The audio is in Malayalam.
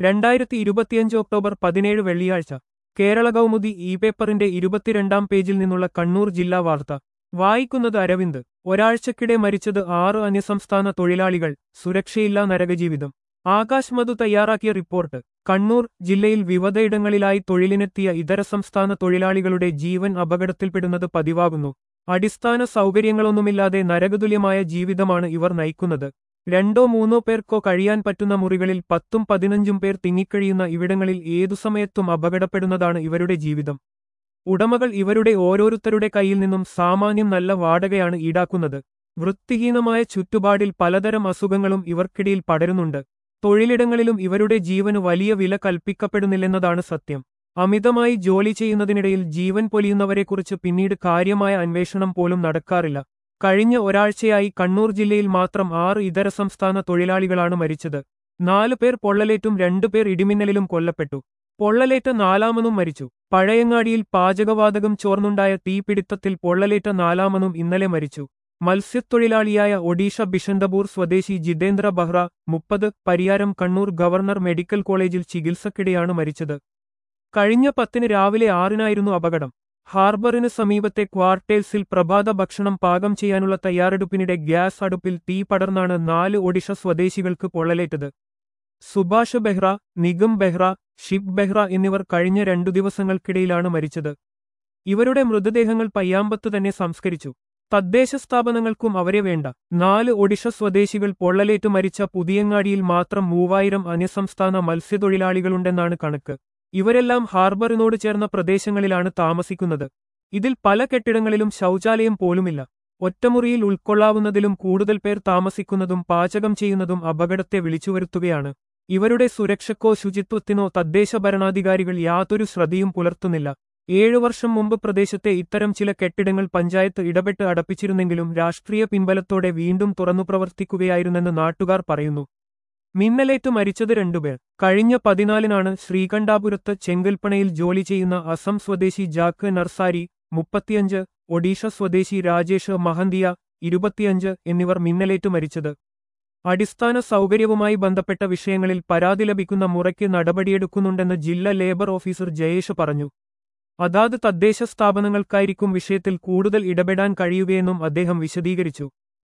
രണ്ടായിരത്തി ഇരുപത്തിയഞ്ച് ഒക്ടോബർ പതിനേഴ് വെള്ളിയാഴ്ച കേരള കൗമുദി ഇ പേപ്പറിന്റെ ഇരുപത്തിരണ്ടാം പേജിൽ നിന്നുള്ള കണ്ണൂർ ജില്ലാ വാർത്ത വായിക്കുന്നത് അരവിന്ദ് ഒരാഴ്ചക്കിടെ മരിച്ചത് ആറ് അന്യസംസ്ഥാന തൊഴിലാളികൾ സുരക്ഷയില്ലാ നരകജീവിതം ആകാശ് മധു തയ്യാറാക്കിയ റിപ്പോർട്ട് കണ്ണൂർ ജില്ലയിൽ വിവിധയിടങ്ങളിലായി തൊഴിലിനെത്തിയ ഇതര സംസ്ഥാന തൊഴിലാളികളുടെ ജീവൻ അപകടത്തിൽപ്പെടുന്നത് പതിവാകുന്നു അടിസ്ഥാന സൗകര്യങ്ങളൊന്നുമില്ലാതെ നരകതുല്യമായ ജീവിതമാണ് ഇവർ നയിക്കുന്നത് രണ്ടോ മൂന്നോ പേർക്കോ കഴിയാൻ പറ്റുന്ന മുറികളിൽ പത്തും പതിനഞ്ചും പേർ തിങ്ങിക്കഴിയുന്ന ഇവിടങ്ങളിൽ ഏതു സമയത്തും അപകടപ്പെടുന്നതാണ് ഇവരുടെ ജീവിതം ഉടമകൾ ഇവരുടെ ഓരോരുത്തരുടെ കയ്യിൽ നിന്നും സാമാന്യം നല്ല വാടകയാണ് ഈടാക്കുന്നത് വൃത്തിഹീനമായ ചുറ്റുപാടിൽ പലതരം അസുഖങ്ങളും ഇവർക്കിടയിൽ പടരുന്നുണ്ട് തൊഴിലിടങ്ങളിലും ഇവരുടെ ജീവന് വലിയ വില കൽപ്പിക്കപ്പെടുന്നില്ലെന്നതാണ് സത്യം അമിതമായി ജോലി ചെയ്യുന്നതിനിടയിൽ ജീവൻ പൊലിയുന്നവരെക്കുറിച്ച് പിന്നീട് കാര്യമായ അന്വേഷണം പോലും നടക്കാറില്ല കഴിഞ്ഞ ഒരാഴ്ചയായി കണ്ണൂർ ജില്ലയിൽ മാത്രം ആറ് ഇതര സംസ്ഥാന തൊഴിലാളികളാണ് മരിച്ചത് നാലു പേർ പൊള്ളലേറ്റും രണ്ടുപേർ ഇടിമിന്നലിലും കൊല്ലപ്പെട്ടു പൊള്ളലേറ്റ നാലാമനും മരിച്ചു പഴയങ്ങാടിയിൽ പാചകവാതകം ചോർന്നുണ്ടായ തീപിടുത്തത്തിൽ പൊള്ളലേറ്റ നാലാമനും ഇന്നലെ മരിച്ചു മത്സ്യത്തൊഴിലാളിയായ ഒഡീഷ ബിഷന്തപൂർ സ്വദേശി ജിതേന്ദ്ര ബഹ്റ മുപ്പത് പരിയാരം കണ്ണൂർ ഗവർണർ മെഡിക്കൽ കോളേജിൽ ചികിത്സക്കിടെയാണ് മരിച്ചത് കഴിഞ്ഞ പത്തിന് രാവിലെ ആറിനായിരുന്നു അപകടം ഹാർബറിന് സമീപത്തെ ക്വാർട്ടേഴ്സിൽ പ്രഭാത ഭക്ഷണം പാകം ചെയ്യാനുള്ള തയ്യാറെടുപ്പിനിടെ ഗ്യാസ് അടുപ്പിൽ തീ പടർന്നാണ് നാല് ഒഡീഷ സ്വദേശികൾക്ക് പൊള്ളലേറ്റത് സുഭാഷ് ബെഹ്റ നിഗം ബെഹ്റ ഷിബ് ബെഹ്റ എന്നിവർ കഴിഞ്ഞ രണ്ടു ദിവസങ്ങൾക്കിടയിലാണ് മരിച്ചത് ഇവരുടെ മൃതദേഹങ്ങൾ പയ്യാമ്പത്ത് തന്നെ സംസ്കരിച്ചു തദ്ദേശ സ്ഥാപനങ്ങൾക്കും അവരെ വേണ്ട നാല് ഒഡീഷ സ്വദേശികൾ പൊള്ളലേറ്റ് മരിച്ച പുതിയങ്ങാടിയിൽ മാത്രം മൂവായിരം അന്യസംസ്ഥാന മത്സ്യത്തൊഴിലാളികളുണ്ടെന്നാണ് കണക്ക് ഇവരെല്ലാം ഹാർബറിനോട് ചേർന്ന പ്രദേശങ്ങളിലാണ് താമസിക്കുന്നത് ഇതിൽ പല കെട്ടിടങ്ങളിലും ശൗചാലയം പോലുമില്ല ഒറ്റമുറിയിൽ ഉൾക്കൊള്ളാവുന്നതിലും കൂടുതൽ പേർ താമസിക്കുന്നതും പാചകം ചെയ്യുന്നതും അപകടത്തെ വിളിച്ചുവരുത്തുകയാണ് ഇവരുടെ സുരക്ഷക്കോ ശുചിത്വത്തിനോ തദ്ദേശ ഭരണാധികാരികൾ യാതൊരു ശ്രദ്ധയും പുലർത്തുന്നില്ല ഏഴു വർഷം മുമ്പ് പ്രദേശത്തെ ഇത്തരം ചില കെട്ടിടങ്ങൾ പഞ്ചായത്ത് ഇടപെട്ട് അടപ്പിച്ചിരുന്നെങ്കിലും രാഷ്ട്രീയ പിൻബലത്തോടെ വീണ്ടും തുറന്നു പ്രവർത്തിക്കുകയായിരുന്നെന്ന് നാട്ടുകാർ പറയുന്നു മിന്നലേറ്റ് മരിച്ചത് രണ്ടുപേർ കഴിഞ്ഞ പതിനാലിനാണ് ശ്രീകണ്ഠാപുരത്ത് ചെങ്കൽപ്പണയിൽ ജോലി ചെയ്യുന്ന അസം സ്വദേശി ജാക്ക് നർസാരി മുപ്പത്തിയഞ്ച് ഒഡീഷ സ്വദേശി രാജേഷ് മഹന്തിയ ഇരുപത്തിയഞ്ച് എന്നിവർ മിന്നലേറ്റ് മരിച്ചത് അടിസ്ഥാന സൗകര്യവുമായി ബന്ധപ്പെട്ട വിഷയങ്ങളിൽ പരാതി ലഭിക്കുന്ന മുറയ്ക്ക് നടപടിയെടുക്കുന്നുണ്ടെന്ന് ജില്ലാ ലേബർ ഓഫീസർ ജയേഷ് പറഞ്ഞു അതാത് തദ്ദേശ സ്ഥാപനങ്ങൾക്കായിരിക്കും വിഷയത്തിൽ കൂടുതൽ ഇടപെടാൻ കഴിയുകയെന്നും അദ്ദേഹം വിശദീകരിച്ചു